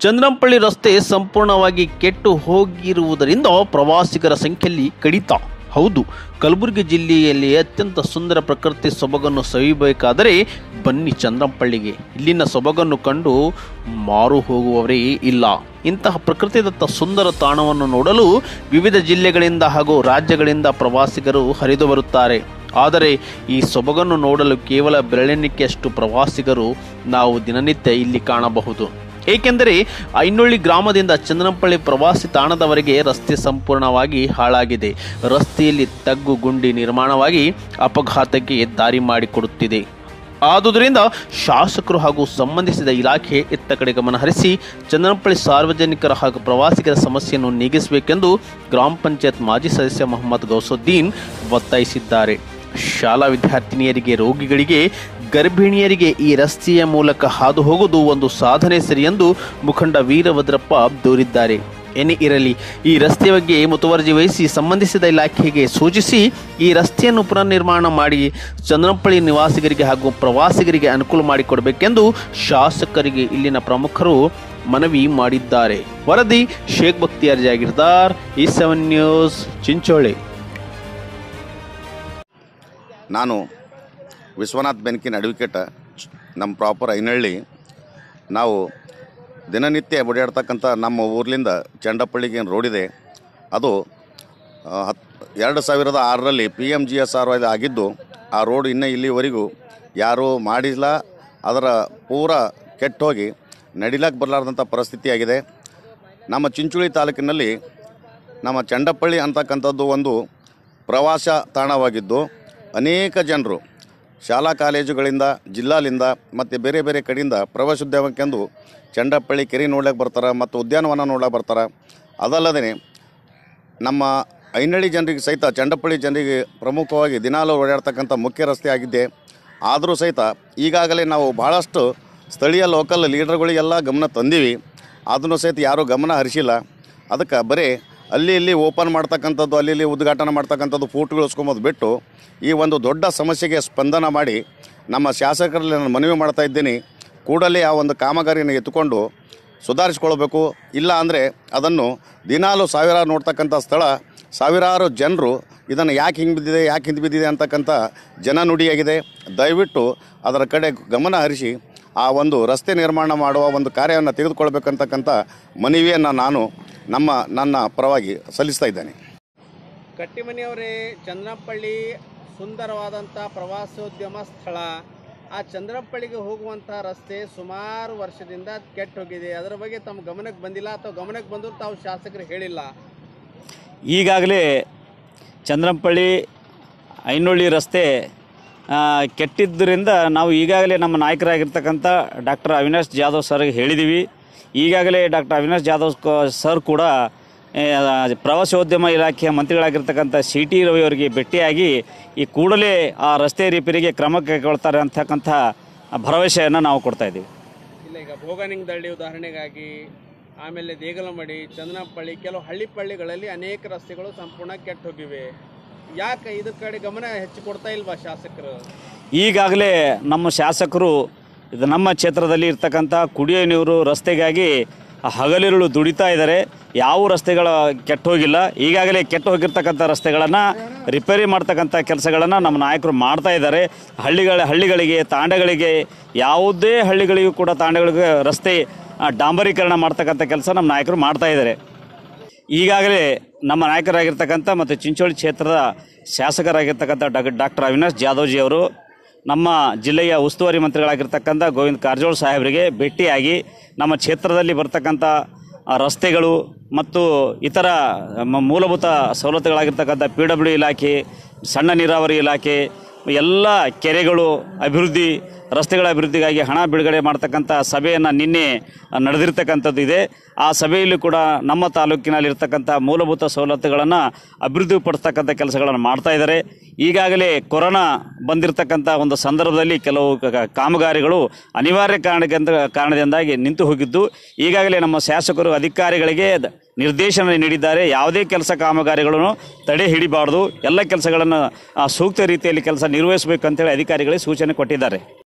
ಚಂದ್ರಂಪಳ್ಳಿ ರಸ್ತೆ ಸಂಪೂರ್ಣವಾಗಿ ಕೆಟ್ಟು ಹೋಗಿರುವುದರಿಂದ ಪ್ರವಾಸಿಗರ ಸಂಖ್ಯೆಯಲ್ಲಿ ಕಡಿತ ಹೌದು ಕಲಬುರಗಿ ಜಿಲ್ಲೆಯಲ್ಲಿ ಅತ್ಯಂತ ಸುಂದರ ಪ್ರಕೃತಿ ಸೊಬಗನ್ನು ಸವಿಯಬೇಕಾದರೆ ಬನ್ನಿ ಚಂದ್ರಂಪಳ್ಳಿಗೆ ಇಲ್ಲಿನ ಸೊಬಗನ್ನು ಕಂಡು ಮಾರು ಹೋಗುವವರೇ ಇಲ್ಲ ಇಂತಹ ಪ್ರಕೃತಿದತ್ತ ಸುಂದರ ತಾಣವನ್ನು ನೋಡಲು ವಿವಿಧ ಜಿಲ್ಲೆಗಳಿಂದ ಹಾಗೂ ರಾಜ್ಯಗಳಿಂದ ಪ್ರವಾಸಿಗರು ಹರಿದು ಬರುತ್ತಾರೆ ಆದರೆ ಈ ಸೊಬಗನ್ನು ನೋಡಲು ಕೇವಲ ಬೆರಳೆಣಿಕೆಯಷ್ಟು ಪ್ರವಾಸಿಗರು ನಾವು ದಿನನಿತ್ಯ ಇಲ್ಲಿ ಕಾಣಬಹುದು ಏಕೆಂದರೆ ಐನೊಳ್ಳಿ ಗ್ರಾಮದಿಂದ ಚಂದ್ರಂಪಳ್ಳಿ ಪ್ರವಾಸಿ ತಾಣದವರೆಗೆ ರಸ್ತೆ ಸಂಪೂರ್ಣವಾಗಿ ಹಾಳಾಗಿದೆ ರಸ್ತೆಯಲ್ಲಿ ತಗ್ಗು ಗುಂಡಿ ನಿರ್ಮಾಣವಾಗಿ ಅಪಘಾತಕ್ಕೆ ದಾರಿ ಮಾಡಿಕೊಡುತ್ತಿದೆ ಆದುದರಿಂದ ಶಾಸಕರು ಹಾಗೂ ಸಂಬಂಧಿಸಿದ ಇಲಾಖೆ ಇತ್ತ ಕಡೆ ಗಮನ ಹರಿಸಿ ಚಂದ್ರಂಪಳ್ಳಿ ಸಾರ್ವಜನಿಕರ ಹಾಗೂ ಪ್ರವಾಸಿಗರ ಸಮಸ್ಯೆಯನ್ನು ನೀಗಿಸಬೇಕೆಂದು ಗ್ರಾಮ ಪಂಚಾಯತ್ ಮಾಜಿ ಸದಸ್ಯ ಮೊಹಮ್ಮದ್ ಗೌಸುದ್ದೀನ್ ಒತ್ತಾಯಿಸಿದ್ದಾರೆ ಶಾಲಾ ವಿದ್ಯಾರ್ಥಿನಿಯರಿಗೆ ರೋಗಿಗಳಿಗೆ ಗರ್ಭಿಣಿಯರಿಗೆ ಈ ರಸ್ತೆಯ ಮೂಲಕ ಹಾದು ಹೋಗುವುದು ಒಂದು ಸಾಧನೆ ಸರಿ ಎಂದು ಮುಖಂಡ ವೀರಭದ್ರಪ್ಪ ದೂರಿದ್ದಾರೆ ಏನೇ ಇರಲಿ ಈ ರಸ್ತೆ ಬಗ್ಗೆ ಮುತುವರ್ಜಿ ವಹಿಸಿ ಸಂಬಂಧಿಸಿದ ಇಲಾಖೆಗೆ ಸೂಚಿಸಿ ಈ ರಸ್ತೆಯನ್ನು ಪುನರ್ನಿರ್ಮಾಣ ಮಾಡಿ ಚಂದ್ರಂಪಳ್ಳಿ ನಿವಾಸಿಗರಿಗೆ ಹಾಗೂ ಪ್ರವಾಸಿಗರಿಗೆ ಅನುಕೂಲ ಮಾಡಿಕೊಡಬೇಕೆಂದು ಶಾಸಕರಿಗೆ ಇಲ್ಲಿನ ಪ್ರಮುಖರು ಮನವಿ ಮಾಡಿದ್ದಾರೆ ವರದಿ ಶೇಖ್ ಬಕ್ತಿಯಾರ್ ಜಾಗಿರ್ದಾರ್ ಈ ಸೆವೆನ್ ನ್ಯೂಸ್ ಚಿಂಚೋಳಿ ನಾನು ವಿಶ್ವನಾಥ್ ಬೆನ್ಕಿನ್ ಅಡ್ವೊಕೇಟ ನಮ್ಮ ಪ್ರಾಪರ್ ಐನಹಳ್ಳಿ ನಾವು ದಿನನಿತ್ಯ ಓಡಾಡ್ತಕ್ಕಂಥ ನಮ್ಮ ಊರ್ಲಿಂದ ಚಂಡಪಳ್ಳಿಗೆ ಏನು ರೋಡಿದೆ ಅದು ಆ, ಹತ್ ಎರಡು ಸಾವಿರದ ಆರರಲ್ಲಿ P M G S R ಆಗಿದ್ದು ಆ ರೋಡ್ ಇನ್ನೂ ಇಲ್ಲಿವರೆಗೂ ಯಾರೂ ಮಾಡಿಲ್ಲ ಅದರ ಪೂರ ಕೆಟ್ಟೋಗಿ ನಡಿಲಕ್ಕೆ ಬರಲಾರ್ದಂಥ ಪರಿಸ್ಥಿತಿ ಆಗಿದೆ ನಮ್ಮ ಚಿಂಚೋಳಿ ತಾಲೂಕಿನಲ್ಲಿ ನಮ್ಮ ಚಂಡಪಳ್ಳಿ ಅಂತಕ್ಕಂಥದ್ದು ಒಂದು ಪ್ರವಾಸ ತಾಣವಾಗಿದ್ದು ಅನೇಕ ಜನರು ಶಾಲಾ ಕಾಲೇಜುಗಳಿಂದ ಜಿಲ್ಲಾಲಿಂದ ಮತ್ತು ಬೇರೆ ಬೇರೆ ಕಡೆಯಿಂದ ಪ್ರವಾಸೋದ್ಯಮಕ್ಕೆಂದು ಚಂಡಪಳ್ಳಿ ಕೆರೆ ನೋಡ್ಲಿಕ್ಕೆ ಬರ್ತಾರೆ ಮತ್ತು ಉದ್ಯಾನವನ ನೋಡ್ಲಿಕ್ಕೆ ಬರ್ತಾರೆ ಅದಲ್ಲದೆ ನಮ್ಮ ಐನಳ್ಳಿ ಜನರಿಗೆ ಸಹಿತ ಚಂಡಪಳ್ಳಿ ಜನರಿಗೆ ಪ್ರಮುಖವಾಗಿ ದಿನಾಲು ಓಡಾಡ್ತಕ್ಕಂಥ ಮುಖ್ಯ ರಸ್ತೆ ಆಗಿದ್ದೆ ಆದರೂ ಸಹಿತ ಈಗಾಗಲೇ ನಾವು ಭಾಳಷ್ಟು ಸ್ಥಳೀಯ ಲೋಕಲ್ ಲೀಡರ್ಗಳಿಗೆಲ್ಲ ಗಮನ ತಂದೀವಿ ಅದನ್ನು ಸಹಿತ ಯಾರೂ ಗಮನ ಹರಿಸಿಲ್ಲ ಅದಕ್ಕೆ ಬರೀ ಅಲ್ಲಿ ಇಲ್ಲಿ ಓಪನ್ ಮಾಡ್ತಕ್ಕಂಥದ್ದು ಅಲ್ಲಿ ಇಲ್ಲಿ ಉದ್ಘಾಟನೆ ಮಾಡ್ತಕ್ಕಂಥದ್ದು ಫೋಟೋಗಳು ಇಸ್ಕೊಂಬೋದು ಬಿಟ್ಟು ಈ ಒಂದು ದೊಡ್ಡ ಸಮಸ್ಯೆಗೆ ಸ್ಪಂದನ ಮಾಡಿ ನಮ್ಮ ಶಾಸಕರಲ್ಲಿ ನಾನು ಮನವಿ ಮಾಡ್ತಾ ಇದ್ದೀನಿ ಕೂಡಲೇ ಆ ಒಂದು ಕಾಮಗಾರಿಯನ್ನು ಎತ್ತುಕೊಂಡು ಸುಧಾರಿಸ್ಕೊಳ್ಬೇಕು ಇಲ್ಲ ಅಂದರೆ ಅದನ್ನು ದಿನಾಲು ಸಾವಿರಾರು ನೋಡ್ತಕ್ಕಂಥ ಸ್ಥಳ ಸಾವಿರಾರು ಜನರು ಇದನ್ನು ಯಾಕೆ ಹಿಂಗೆ ಬಿದ್ದಿದೆ ಯಾಕೆ ಹಿಂದೆ ಬಿದ್ದಿದೆ ಅಂತಕ್ಕಂಥ ಜನನುಡಿಯಾಗಿದೆ ದಯವಿಟ್ಟು ಅದರ ಕಡೆ ಗಮನ ಹರಿಸಿ ಆ ಒಂದು ರಸ್ತೆ ನಿರ್ಮಾಣ ಮಾಡುವ ಒಂದು ಕಾರ್ಯವನ್ನು ತೆಗೆದುಕೊಳ್ಬೇಕಂತಕ್ಕಂಥ ಮನವಿಯನ್ನು ನಾನು ನಮ್ಮ ನನ್ನ ಪರವಾಗಿ ಸಲ್ಲಿಸ್ತಾ ಇದ್ದೇನೆ ಕಟ್ಟಿಮನಿಯವರೇ ಚಂದ್ರಪಳ್ಳಿ ಸುಂದರವಾದಂಥ ಪ್ರವಾಸೋದ್ಯಮ ಸ್ಥಳ ಆ ಚಂದ್ರಪಳ್ಳಿಗೆ ಹೋಗುವಂಥ ರಸ್ತೆ ಸುಮಾರು ವರ್ಷದಿಂದ ಕೆಟ್ಟು ಹೋಗಿದೆ ಅದರ ಬಗ್ಗೆ ತಮ್ಮ ಗಮನಕ್ಕೆ ಬಂದಿಲ್ಲ ಅಥವಾ ಗಮನಕ್ಕೆ ಬಂದರೂ ತಾವು ಶಾಸಕರು ಹೇಳಿಲ್ಲ ಈಗಾಗಲೇ ಚಂದ್ರಂಪಳ್ಳಿ ಐನೊಳ್ಳಿ ರಸ್ತೆ ಆ, ಕೆಟ್ಟಿದ್ದರಿಂದ ನಾವು ಈಗಾಗಲೇ ನಮ್ಮ ನಾಯಕರಾಗಿರ್ತಕ್ಕಂಥ ಡಾಕ್ಟರ್ ಅವಿನಾಶ್ ಜಾಧವ್ ಸರ್ಗೆ ಹೇಳಿದ್ದೀವಿ ಈಗಾಗಲೇ ಡಾಕ್ಟರ್ ಅವಿನಾಶ್ ಜಾಧವ್ ಕ- ಸರ್ ಕೂಡ ಆ, ಪ್ರವಾಸೋದ್ಯಮ ಇಲಾಖೆಯ ಮಂತ್ರಿಗಳಾಗಿರ್ತಕ್ಕಂಥ ಸಿ ಟಿ ರವಿ ಅವರಿಗೆ ಭೇಟಿಯಾಗಿ ಈ ಕೂಡಲೇ ಆ ರಸ್ತೆ ರಿಪೇರಿಗೆ ಕ್ರಮ ಕೈಗೊಳ್ತಾರೆ ಅಂತಕ್ಕಂಥ ಭರವಸೆಯನ್ನು ನಾವು ಕೊಡ್ತಾ ಇದ್ದೀವಿ ಇಲ್ಲ ಈಗ ಭೋಗನಿಂಗದಳ್ಳಿ ಉದಾಹರಣೆಗಾಗಿ ಆಮೇಲೆ ದೇಗಲಮಡಿ ಚಂದ್ರಪಳ್ಳಿ ಕೆಲವು ಹಳ್ಳಿ ಪಳ್ಳಿಗಳಲ್ಲಿ ಅನೇಕ ರಸ್ತೆಗಳು ಸಂಪೂರ್ಣ ಕೆಟ್ಟು ಹೋಗಿವೆ ಯಾಕೆ ಇದ್ರ ಕಡೆ ಗಮನ ಹೆಚ್ಚು ಕೊಡ್ತಾ ಇಲ್ವಾ ಶಾಸಕರು ಈಗಾಗಲೇ ನಮ್ಮ ಶಾಸಕರು ಇದು ನಮ್ಮ ಕ್ಷೇತ್ರದಲ್ಲಿ ಇರ್ತಕ್ಕಂಥ ಕುಡಿಯೋ ನೀರು ರಸ್ತೆಗಾಗಿ ಹಗಲಿರುಳು ದುಡಿತಾ ಇದ್ದಾರೆ ಯಾವ ರಸ್ತೆಗಳ ಕೆಟ್ಟು ಹೋಗಿಲ್ಲ ಈಗಾಗಲೇ ಕೆಟ್ಟು ಹೋಗಿರ್ತಕ್ಕಂಥ ರಸ್ತೆಗಳನ್ನು ರಿಪೇರಿ ಮಾಡ್ತಕ್ಕಂಥ ಕೆಲಸಗಳನ್ನು ನಮ್ಮ ನಾಯಕರು ಮಾಡ್ತಾ ಇದ್ದಾರೆ ಹಳ್ಳಿಗಳ ಹಳ್ಳಿಗಳಿಗೆ ತಾಂಡಗಳಿಗೆ ಯಾವುದೇ ಹಳ್ಳಿಗಳಿಗೂ ಕೂಡ ತಾಂಡಗಳಿಗೆ ರಸ್ತೆ ಆ, ಡಾಂಬರೀಕರಣ ಮಾಡ್ತಕ್ಕಂಥ ಕೆಲಸ ನಮ್ಮ ನಾಯಕರು ಮಾಡ್ತಾ ಇದ್ದಾರೆ ಈಗಾಗಲೇ ನಮ್ಮ ನಾಯಕರಾಗಿರ್ತಕ್ಕಂಥ ಮತ್ತು ಚಿಂಚೋಳಿ ಕ್ಷೇತ್ರದ ಶಾಸಕರಾಗಿರ್ತಕ್ಕಂಥ ಡಾಕ್ ಡಾಕ್ಟರ್ ಅವಿನಾಶ್ ಜಾಧವ್ಜಿ ಅವರು ನಮ್ಮ ಜಿಲ್ಲೆಯ ಉಸ್ತುವಾರಿ ಮಂತ್ರಿಗಳಾಗಿರ್ತಕ್ಕಂಥ ಗೋವಿಂದ ಕಾರಜೋಳ ಸಾಹೇಬರಿಗೆ ಭೇಟಿಯಾಗಿ ನಮ್ಮ ಕ್ಷೇತ್ರದಲ್ಲಿ ಬರ್ತಕ್ಕಂಥ ಆ, ರಸ್ತೆಗಳು ಮತ್ತು ಇತರ ಮ- ಮೂಲಭೂತ ಸವಲತ್ತುಗಳಾಗಿರ್ತಕ್ಕಂಥ ಪಿ ಡಬ್ಲ್ಯೂ ಇಲಾಖೆ ಸಣ್ಣ ನೀರಾವರಿ ಇಲಾಖೆ ಎಲ್ಲ ಕೆರೆಗಳು ಅಭಿವೃದ್ಧಿ ರಸ್ತೆಗಳ ಅಭಿವೃದ್ಧಿಗಾಗಿ ಹಣ ಬಿಡುಗಡೆ ಮಾಡ್ತಕ್ಕಂಥ ಸಭೆಯನ್ನು ನಿನ್ನೆ ನಡೆದಿರ್ತಕ್ಕಂಥದ್ದು ಇದೆ ಆ ಸಭೆಯಲ್ಲಿ ಕೂಡ ನಮ್ಮ ತಾಲೂಕಿನಲ್ಲಿರ್ತಕ್ಕಂಥ ಮೂಲಭೂತ ಸವಲತ್ತುಗಳನ್ನು ಅಭಿವೃದ್ಧಿಪಡಿಸ್ತಕ್ಕಂಥ ಕೆಲಸಗಳನ್ನು ಮಾಡ್ತಾ ಇದ್ದಾರೆ ಈಗಾಗಲೇ ಕೊರೋನಾ ಬಂದಿರತಕ್ಕಂಥ ಒಂದು ಸಂದರ್ಭದಲ್ಲಿ ಕೆಲವು ಕ- ಕ- ಕಾಮಗಾರಿಗಳು ಅನಿವಾರ್ಯ ಕಾರಣಕ್ಕೆ ಕಾರಣದಿಂದಾಗಿ ನಿಂತು ಹೋಗಿದ್ದು ಈಗಾಗಲೇ ನಮ್ಮ ಶಾಸಕರು ಅಧಿಕಾರಿಗಳಿಗೆ ದ- ನಿರ್ದೇಶನ ನೀಡಿದ್ದಾರೆ ಯಾವುದೇ ಕೆಲಸ ಕಾಮಗಾರಿಗಳನ್ನು ತಡೆ ಹಿಡಿಬಾರ್ದು ಎಲ್ಲ ಕೆಲಸಗಳನ್ನು ಆ, ಸೂಕ್ತ ರೀತಿಯಲ್ಲಿ ಕೆಲಸ ನಿರ್ವಹಿಸಬೇಕಂತೇಳಿ ಅಧಿಕಾರಿಗಳಿಗೆ ಸೂಚನೆ ಕೊಟ್ಟಿದ್ದಾರೆ